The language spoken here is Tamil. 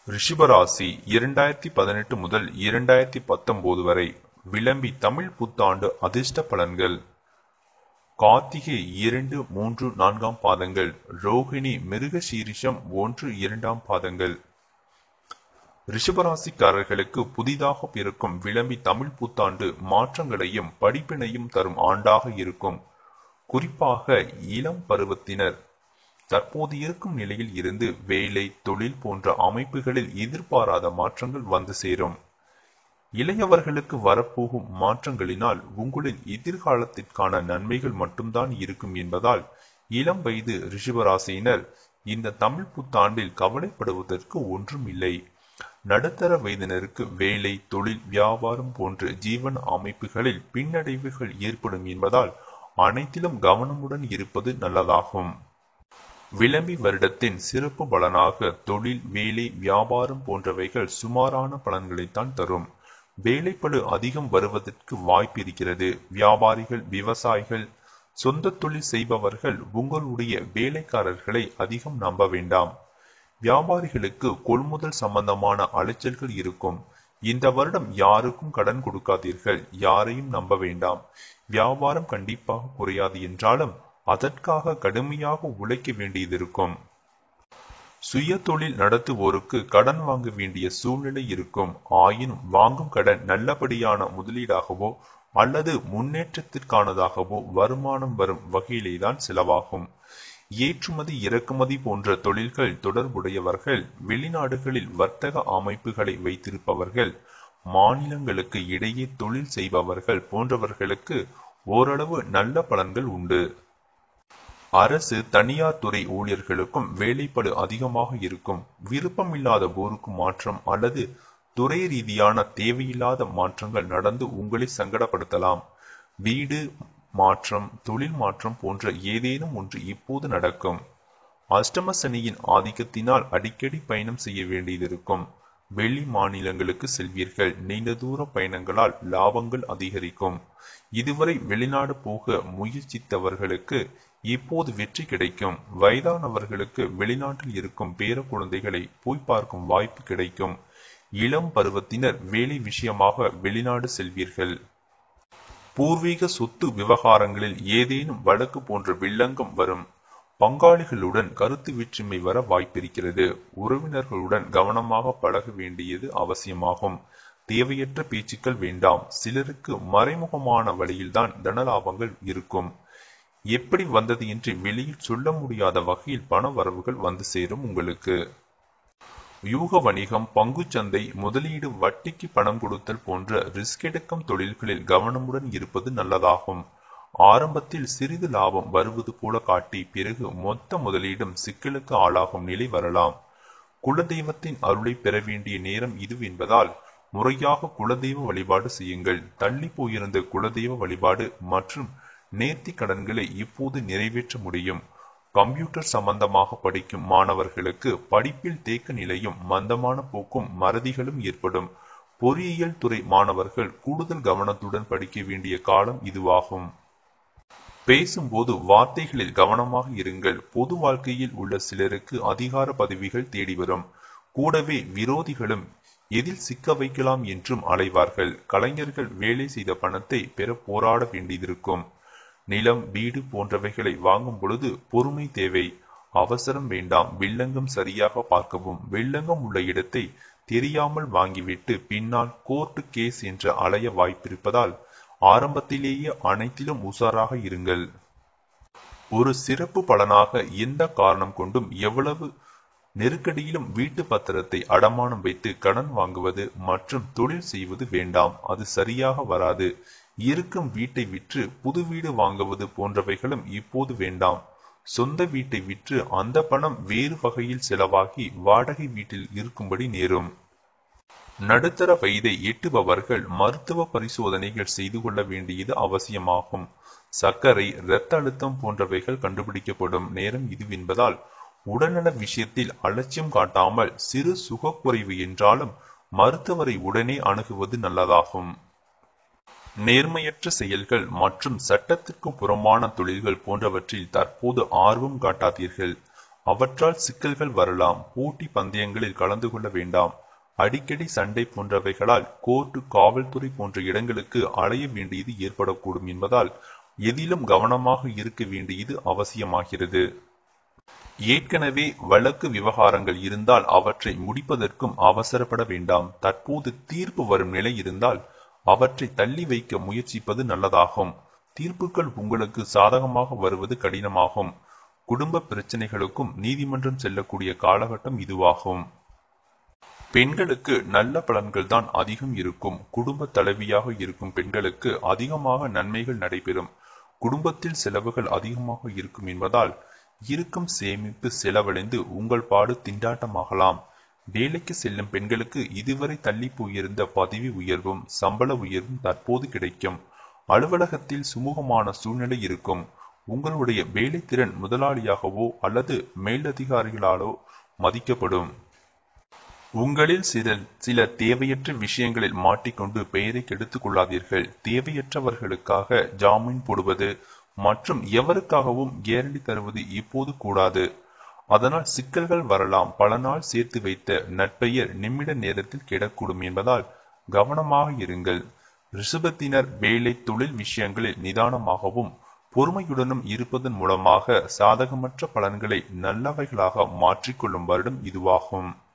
ரிஷபராசி இரண்டாயிரத்தி பதினெட்டு முதல் இரண்டாயிரத்தி பத்தொன்பது வரை விளம்பி தமிழ் புத்தாண்டு அதிர்ஷ்ட பலன்கள் கார்த்திகை இரண்டு மூன்று நான்காம் பாதங்கள் ரோகிணி மிருக சீரிஷம் ஒன்று இரண்டாம் பாதங்கள் ரிஷபராசிக்காரர்களுக்கு புதிதாக பிறக்கும் விளம்பி தமிழ் புத்தாண்டு மாற்றங்களையும் படிப்பினையும் தரும் ஆண்டாக இருக்கும் குறிப்பாக இளம் பருவத்தினர் தற்போது இருக்கும் நிலையில் இருந்து வேலை தொழில் போன்ற அமைப்புகளில் எதிர்பாராத மாற்றங்கள் வந்து சேரும் இளையவர்களுக்கு வரப்போகும் மாற்றங்களினால் உங்களின் எதிர்காலத்திற்கான நன்மைகள் மட்டும்தான் இருக்கும் என்பதால் இளம் வயது ரிஷபராசியினர் இந்த தமிழ் புத்தாண்டில் கவலைப்படுவதற்கு ஒன்றும் இல்லை நடுத்தர வயதினருக்கு வேலை தொழில் வியாபாரம் போன்ற ஜீவன அமைப்புகளில் பின்னடைவுகள் ஏற்படும் என்பதால் அனைத்திலும் கவனமுடன் இருப்பது நல்லதாகும் விளம்பி வருடத்தின் சிறப்பு பலனாக தொழில் வேலை வியாபாரம் போன்றவைகள் சுமாரான பலன்களைத்தான் தரும் வேலைப்படு அதிகம் வருவதற்கு வாய்ப்பு இருக்கிறது வியாபாரிகள் விவசாயிகள் சொந்த தொழில் செய்பவர்கள் உங்களுடைய வேலைக்காரர்களை அதிகம் நம்ப வேண்டாம் வியாபாரிகளுக்கு கொள்முதல் சம்பந்தமான அலைச்சல்கள் இருக்கும் இந்த வருடம் யாருக்கும் கடன் கொடுக்காதீர்கள் யாரையும் நம்ப வேண்டாம் வியாபாரம் கண்டிப்பாக குறையாது என்றாலும் அதற்காக கடுமையாக உழைக்க வேண்டியதிருக்கும் சுய தொழில் நடத்துவோருக்கு கடன் வாங்க வேண்டிய சூழ்நிலை இருக்கும் ஆயினும் வாங்கும் கடன் நல்லபடியான முதலீடாகவோ அல்லது முன்னேற்றத்திற்கானதாகவோ வருமானம் வரும் வகையிலேதான் செலவாகும் ஏற்றுமதி இறக்குமதி போன்ற தொழில்கள் தொடர்புடையவர்கள் வெளிநாடுகளில் வர்த்தக அமைப்புகளை வைத்திருப்பவர்கள் மாநிலங்களுக்கு இடையே தொழில் செய்பவர்கள் போன்றவர்களுக்கு ஓரளவு நல்ல பலன்கள் உண்டு அரசு தனியார் துறை ஊழியர்களுக்கும் வேலைப்படு அதிகமாக இருக்கும் விருப்பமில்லாத போருக்கு மாற்றம் அல்லது துறை ரீதியான தேவையில்லாத மாற்றங்கள் நடந்து உங்களை சங்கடப்படுத்தலாம் வீடு மாற்றம் தொழில் மாற்றம் போன்ற ஏதேனும் ஒன்று இப்போது நடக்கும் அஷ்டம சனியின் ஆதிக்கத்தினால் அடிக்கடி பயணம் செய்ய வேண்டியதிருக்கும் வெளி மாநிலங்களுக்கு செல்வீர்கள் நீண்ட தூர பயணங்களால் லாபங்கள் அதிகரிக்கும் இதுவரை வெளிநாடு போக முயற்சித்தவர்களுக்கு இப்போது வெற்றி கிடைக்கும் வயதானவர்களுக்கு வெளிநாட்டில் இருக்கும் பேர குழந்தைகளை போய் பார்க்கும் வாய்ப்பு கிடைக்கும் இளம் பருவத்தினர் வேலை விஷயமாக வெளிநாடு செல்வீர்கள் பூர்வீக சொத்து விவகாரங்களில் ஏதேனும் வழக்கு போன்ற வில்லங்கம் வரும் பங்காளிகளுடன் கருத்து வேற்றுமை வர வாய்ப்பிருக்கிறது உறவினர்களுடன் கவனமாக பழக வேண்டியது அவசியமாகும் தேவையற்ற பேச்சுக்கள் வேண்டாம் சிலருக்கு மறைமுகமான வழியில்தான் தனலாபங்கள் இருக்கும் எப்படி வந்தது என்று வெளியில் சொல்ல முடியாத வகையில் பண வரவுகள் வந்து சேரும் உங்களுக்கு யூக வணிகம் பங்குச்சந்தை முதலீடு வட்டிக்கு பணம் கொடுத்தல் போன்ற ரிஸ்க் எடுக்கும் தொழில்களில் கவனமுடன் இருப்பது நல்லதாகும் ஆரம்பத்தில் சிறிது லாபம் வருவது போல காட்டி பிறகு மொத்த முதலீடும் சிக்கலுக்கு ஆளாகும் நிலை வரலாம் குலதெய்வத்தின் அருளை பெற வேண்டிய நேரம் இது என்பதால் முறையாக குலதெய்வ வழிபாடு செய்யுங்கள் தள்ளி போயிருந்த குலதெய்வ வழிபாடு மற்றும் நேர்த்தி கடன்களை இப்போது நிறைவேற்ற முடியும் கம்ப்யூட்டர் சம்பந்தமாக படிக்கும் மாணவர்களுக்கு படிப்பில் தேக்க நிலையும் மந்தமான போக்கும் மறதிகளும் ஏற்படும் பொறியியல் துறை மாணவர்கள் கூடுதல் கவனத்துடன் படிக்க வேண்டிய காலம் இதுவாகும் பேசும்போது வார்த்தைகளில் கவனமாக இருங்கள் பொது வாழ்க்கையில் உள்ள சிலருக்கு அதிகார பதவிகள் தேடி வரும் கூடவே விரோதிகளும் எதில் சிக்க வைக்கலாம் என்றும் அலைவார்கள் கலைஞர்கள் வேலை செய்த பணத்தை பெற போராட வேண்டியதிருக்கும் நிலம் வீடு போன்றவைகளை வாங்கும் பொழுது பொறுமை தேவை அவசரம் வேண்டாம் வில்லங்கம் சரியாக பார்க்கவும் வில்லங்கம் உள்ள இடத்தை தெரியாமல் வாங்கிவிட்டு பின்னால் கோர்ட்டு கேஸ் என்ற அலைய வாய்ப்பிருப்பதால் ஆரம்பத்திலேயே அனைத்திலும் உஷாராக இருங்கள் ஒரு சிறப்பு பலனாக எந்த காரணம் கொண்டும் எவ்வளவு நெருக்கடியிலும் வீட்டு பத்திரத்தை அடமானம் வைத்து கடன் வாங்குவது மற்றும் தொழில் செய்வது வேண்டாம் அது சரியாக வராது இருக்கும் வீட்டை விற்று புது வீடு வாங்குவது போன்றவைகளும் இப்போது வேண்டாம் சொந்த வீட்டை விற்று அந்த பணம் வேறு வகையில் செலவாகி வாடகை வீட்டில் இருக்கும்படி நேரும் நடுத்தர வயதை எட்டுபவர்கள் மருத்துவ பரிசோதனைகள் செய்து கொள்ள வேண்டியது அவசியமாகும் சர்க்கரை இரத்த அழுத்தம் போன்றவைகள் கண்டுபிடிக்கப்படும் நேரம் இதுவென்பதால் உடல்நல விஷயத்தில் அலட்சியம் காட்டாமல் சிறு சுகக்குறைவு என்றாலும் மருத்துவரை உடனே அணுகுவது நல்லதாகும் நேர்மையற்ற செயல்கள் மற்றும் சட்டத்திற்கு புறம்பான தொழில்கள் போன்றவற்றில் தற்போது ஆர்வம் காட்டாதீர்கள் அவற்றால் சிக்கல்கள் வரலாம் போட்டி பந்தயங்களில் கலந்து கொள்ள வேண்டாம் அடிக்கடி சண்டை போன்றவைகளால் கோர்ட்டு காவல்துறை போன்ற இடங்களுக்கு அலைய வேண்டியது ஏற்படக்கூடும் என்பதால் எதிலும் கவனமாக இருக்க வேண்டியது அவசியமாகிறது ஏற்கனவே வழக்கு விவகாரங்கள் இருந்தால் அவற்றை முடிப்பதற்கும் அவசரப்பட வேண்டாம் தற்போது தீர்ப்பு வரும் நிலை இருந்தால் அவற்றை தள்ளி வைக்க முயற்சிப்பது நல்லதாகும் தீர்ப்புகள் உங்களுக்கு சாதகமாக வருவது கடினமாகும் குடும்ப பிரச்சனைகளுக்கும் நீதிமன்றம் செல்லக்கூடிய காலகட்டம் இதுவாகும் பெண்களுக்கு நல்ல பலன்கள் தான் அதிகம் இருக்கும் குடும்ப தலைவியாக இருக்கும் பெண்களுக்கு அதிகமாக நன்மைகள் நடைபெறும் குடும்பத்தில் செலவுகள் அதிகமாக இருக்கும் என்பதால் இருக்கும் சேமிப்பு செலவழிந்து உங்கள் பாடு திண்டாட்டமாகலாம் வேலைக்கு செல்லும் பெண்களுக்கு இதுவரை தள்ளி போயிருந்த பதவி உயர்வும் சம்பள உயர்வும் தற்போது கிடைக்கும் அலுவலகத்தில் சுமூகமான சூழ்நிலை இருக்கும் உங்களுடைய வேலைத்திறன் முதலாளியாகவோ அல்லது மேலதிகாரிகளாலோ மதிக்கப்படும் உங்களில் சிலர் சில தேவையற்ற விஷயங்களில் மாட்டிக்கொண்டு பெயரை கெடுத்துக் கொள்ளாதீர்கள் தேவையற்றவர்களுக்காக ஜாமீன் போடுவது மற்றும் எவருக்காகவும் கேரண்டி தருவது இப்போது கூடாது அதனால் சிக்கல்கள் வரலாம் பல நாள் சேர்த்து வைத்த நட்பெயர் நிமிட நேரத்தில் கெடக்கூடும் என்பதால் கவனமாக இருங்கள் ரிஷபத்தினர் வேலை தொழில் விஷயங்களில் நிதானமாகவும் பொறுமையுடனும் இருப்பதன் மூலமாக சாதகமற்ற பலன்களை நல்லவைகளாக மாற்றிக்கொள்ளும் வருடம் இதுவாகும்